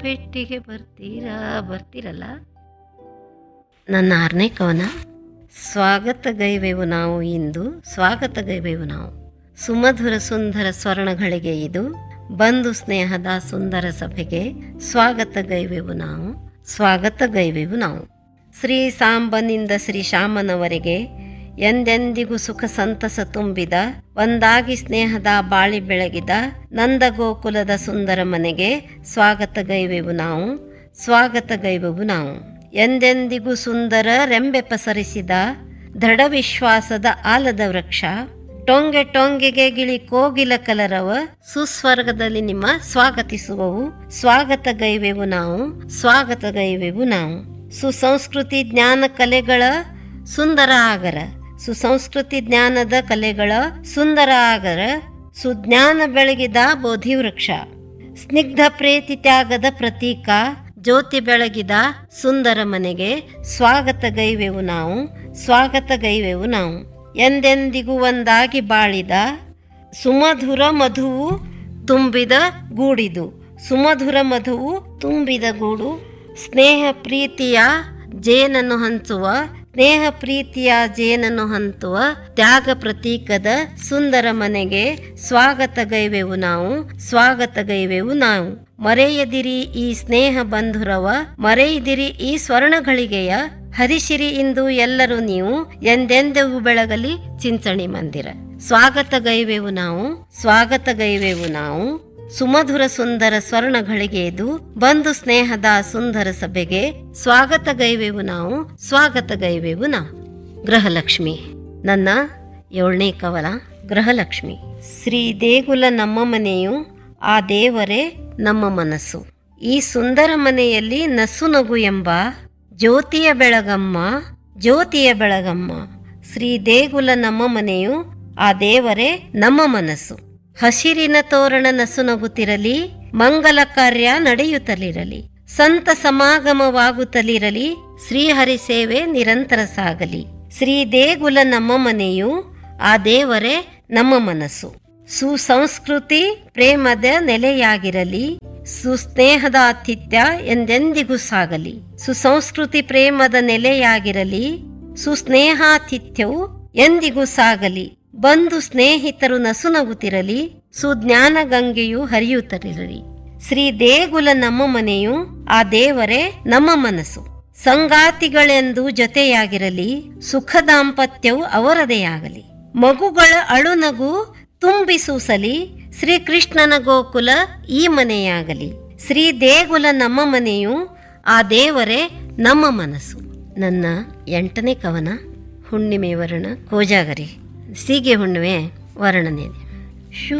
ಭೇಟಿಗೆ ಬರ್ತೀರಾ ಬರ್ತೀರಲ್ಲ ನನ್ನ ಆರನೇ ಕವನ ಸ್ವಾಗತ ಗೈವೆವು ನಾವು ಇಂದು ಸ್ವಾಗತ ಗೈವೆವು ನಾವು ಸುಮಧುರ ಸುಂದರ ಸ್ವರ್ಣಗಳಿಗೆ ಇದು ಬಂಧು ಸ್ನೇಹದ ಸುಂದರ ಸಭೆಗೆ ಸ್ವಾಗತ ಗೈವೆವು ನಾವು ಸ್ವಾಗತ ಗೈವೆವು ನಾವು ಶ್ರೀ ಸಾಂಬನಿಂದ ಶ್ರೀ ಶ್ಯಾಮನವರೆಗೆ ಎಂದೆಂದಿಗೂ ಸುಖ ಸಂತಸ ತುಂಬಿದ ಒಂದಾಗಿ ಸ್ನೇಹದ ಬಾಳಿ ಬೆಳಗಿದ ನಂದ ಗೋಕುಲದ ಸುಂದರ ಮನೆಗೆ ಸ್ವಾಗತ ಗೈವೆವು ನಾವು ಸ್ವಾಗತ ಗೈವೆವು ನಾವು ಎಂದೆಂದಿಗೂ ಸುಂದರ ರೆಂಬೆ ಪಸರಿಸಿದ ದೃಢ ವಿಶ್ವಾಸದ ಆಲದ ವೃಕ್ಷ ಟೊಂಗೆ ಟೊಂಗೆಗೆ ಗಿಳಿ ಕೋಗಿಲ ಕಲರವ ಸುಸ್ವರ್ಗದಲ್ಲಿ ನಿಮ್ಮ ಸ್ವಾಗತಿಸುವವು ಸ್ವಾಗತ ಗೈವೆವು ನಾವು ಸ್ವಾಗತ ಗೈವೆವು ನಾವು ಸುಸಂಸ್ಕೃತಿ ಜ್ಞಾನ ಕಲೆಗಳ ಸುಂದರ ಆಗರ ಸುಸಂಸ್ಕೃತಿ ಜ್ಞಾನದ ಕಲೆಗಳ ಸುಂದರ ಆಗರ ಸುಜ್ಞಾನ ಬೆಳಗಿದ ಬೋಧಿ ವೃಕ್ಷ ಸ್ನಿಗ್ಧ ಪ್ರೇತಿ ತ್ಯಾಗದ ಪ್ರತೀಕ ಜ್ಯೋತಿ ಬೆಳಗಿದ ಸುಂದರ ಮನೆಗೆ ಸ್ವಾಗತ ಗೈವೆವು ನಾವು ಸ್ವಾಗತ ಗೈವೆವು ನಾವು ಎಂದೆಂದಿಗೂ ಒಂದಾಗಿ ಬಾಳಿದ ಸುಮಧುರ ಮಧುವು ತುಂಬಿದ ಗೂಡಿದು ಸುಮಧುರ ಮಧುವು ತುಂಬಿದ ಗೂಡು ಸ್ನೇಹ ಪ್ರೀತಿಯ ಜೇನನ್ನು ಹಂಚುವ ಸ್ನೇಹ ಪ್ರೀತಿಯ ಜೇನನ್ನು ಹಂತುವ ತ್ಯಾಗ ಪ್ರತೀಕದ ಸುಂದರ ಮನೆಗೆ ಸ್ವಾಗತ ಗೈವೆವು ನಾವು ಸ್ವಾಗತ ಗೈವೆವು ನಾವು ಮರೆಯದಿರಿ ಈ ಸ್ನೇಹ ಬಂಧುರವ ಮರೆಯದಿರಿ ಈ ಸ್ವರ್ಣಗಳಿಗೆಯ ಹರಿಸಿರಿ ಇಂದು ಎಲ್ಲರೂ ನೀವು ಎಂದೆಂದಿಗೂ ಬೆಳಗಲಿ ಚಿಂಚಣಿ ಮಂದಿರ ಸ್ವಾಗತ ಗೈವೆವು ನಾವು ಸ್ವಾಗತ ಗೈವೆವು ನಾವು ಸುಮಧುರ ಸುಂದರ ಸ್ವರ್ಣಗಳಿಗೆ ಇದು ಬಂಧು ಸ್ನೇಹದ ಸುಂದರ ಸಭೆಗೆ ಸ್ವಾಗತ ಗೈವೆವು ನಾವು ಸ್ವಾಗತ ಗೈವೆವು ನಾವು ಗೃಹಲಕ್ಷ್ಮಿ ನನ್ನ ಏಳನೇ ಕವಲ ಗೃಹಲಕ್ಷ್ಮಿ ಶ್ರೀ ದೇಗುಲ ನಮ್ಮ ಮನೆಯು ಆ ದೇವರೇ ನಮ್ಮ ಮನಸ್ಸು ಈ ಸುಂದರ ಮನೆಯಲ್ಲಿ ನಸು ನಗು ಎಂಬ ಜ್ಯೋತಿಯ ಬೆಳಗಮ್ಮ ಜ್ಯೋತಿಯ ಬೆಳಗಮ್ಮ ಶ್ರೀ ದೇಗುಲ ನಮ್ಮ ಮನೆಯು ಆ ದೇವರೇ ನಮ್ಮ ಮನಸ್ಸು ಹಸಿರಿನ ತೋರಣ ನಸು ನಗುತ್ತಿರಲಿ ಮಂಗಲ ಕಾರ್ಯ ನಡೆಯುತ್ತಲಿರಲಿ ಸಂತ ಸಮಾಗಮವಾಗುತ್ತಲಿರಲಿ ಶ್ರೀಹರಿ ಸೇವೆ ನಿರಂತರ ಸಾಗಲಿ ಶ್ರೀ ದೇಗುಲ ನಮ್ಮ ಮನೆಯು ಆ ದೇವರೇ ನಮ್ಮ ಮನಸ್ಸು ಸುಸಂಸ್ಕೃತಿ ಪ್ರೇಮದ ನೆಲೆಯಾಗಿರಲಿ ಸುಸ್ನೇಹದ ಆತಿಥ್ಯ ಎಂದೆಂದಿಗೂ ಸಾಗಲಿ ಸುಸಂಸ್ಕೃತಿ ಪ್ರೇಮದ ನೆಲೆಯಾಗಿರಲಿ ಸುಸ್ನೇಹಾತಿಥ್ಯವು ಎಂದಿಗೂ ಸಾಗಲಿ ಬಂಧು ಸ್ನೇಹಿತರು ನಸುನಗುತ್ತಿರಲಿ ಸುಜ್ಞಾನ ಗಂಗೆಯು ಹರಿಯುತ್ತಲಿರಲಿ ಶ್ರೀ ದೇಗುಲ ನಮ್ಮ ಮನೆಯು ಆ ದೇವರೇ ನಮ್ಮ ಮನಸ್ಸು ಸಂಗಾತಿಗಳೆಂದು ಜೊತೆಯಾಗಿರಲಿ ಸುಖ ದಾಂಪತ್ಯವು ಅವರದೇ ಆಗಲಿ ಮಗುಗಳ ಅಳುನಗು ತುಂಬಿಸೂಸಲಿ ಶ್ರೀಕೃಷ್ಣನ ಗೋಕುಲ ಈ ಮನೆಯಾಗಲಿ ಶ್ರೀ ದೇಗುಲ ನಮ್ಮ ಮನೆಯು ಆ ದೇವರೇ ನಮ್ಮ ಮನಸ್ಸು ನನ್ನ ಎಂಟನೇ ಕವನ ಹುಣ್ಣಿಮೆ ವರ್ಣ ಕೋಜಾಗರಿ ಸೀಗೆ ಹುಣ್ಣಿಮೆ ವರ್ಣನೆ ಶು